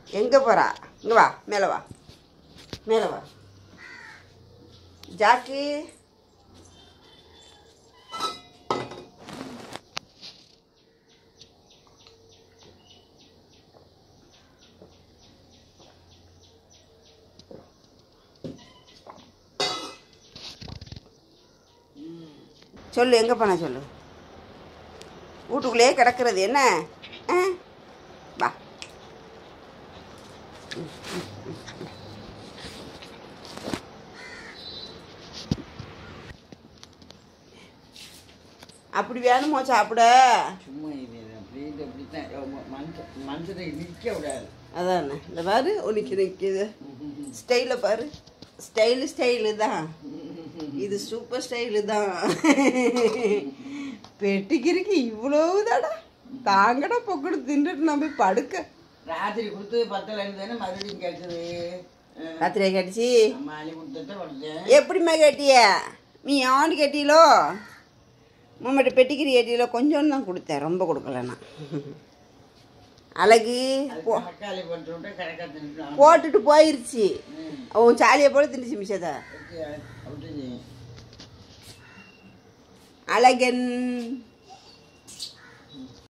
எங்கே போகிறா இங்கே வா மேலே வா மேலே வா ஜாக்கி சொல்லு எங்கே போன சொல்லு வீட்டுக்குள்ளேயே கிடக்கிறது என்ன ஆ வா அப்படி வேணுமோ சாப்பிட சும்மா இது அப்படியே அப்படித்தான் மனுஷன் மனுஷனை நிற்க விடாது அதானே இந்த பாரு உனக்கு நிற்கிது ஸ்டைலை பாரு ஸ்டைலு ஸ்டைலு தான் இது சூப்பர் ஸ்டைலு தான் பெட்டிக்கிருக்கு இவ்வளவு தாடா தாங்கடா பொக்குடு தின்றுட்டு நான் போய் படுக்க ராத்திரி கொடுத்து பத்தல தானே மறுபடியும் கேட்டது ராத்திரியா கடிச்சு அம்மாளி கொடுத்துட்டு படுத்தேன் எப்படிம்மா கேட்டிய நீ ஆண்டு கேட்டீலோ மாமாட்ட பெட்டிக்கிரி கேட்டீலோ கொஞ்சோண்டு தான் கொடுத்தேன் ரொம்ப கொடுக்கல நான் அழகு போ அதுக்கு தக்காளி போட்டு விட்டு கடைக்கா தின்னுட்டு போட்டுட்டு போயிருச்சு அவன் சாலியை போல தின்னுச்சு மிஷத்தை விட்டு அழகன்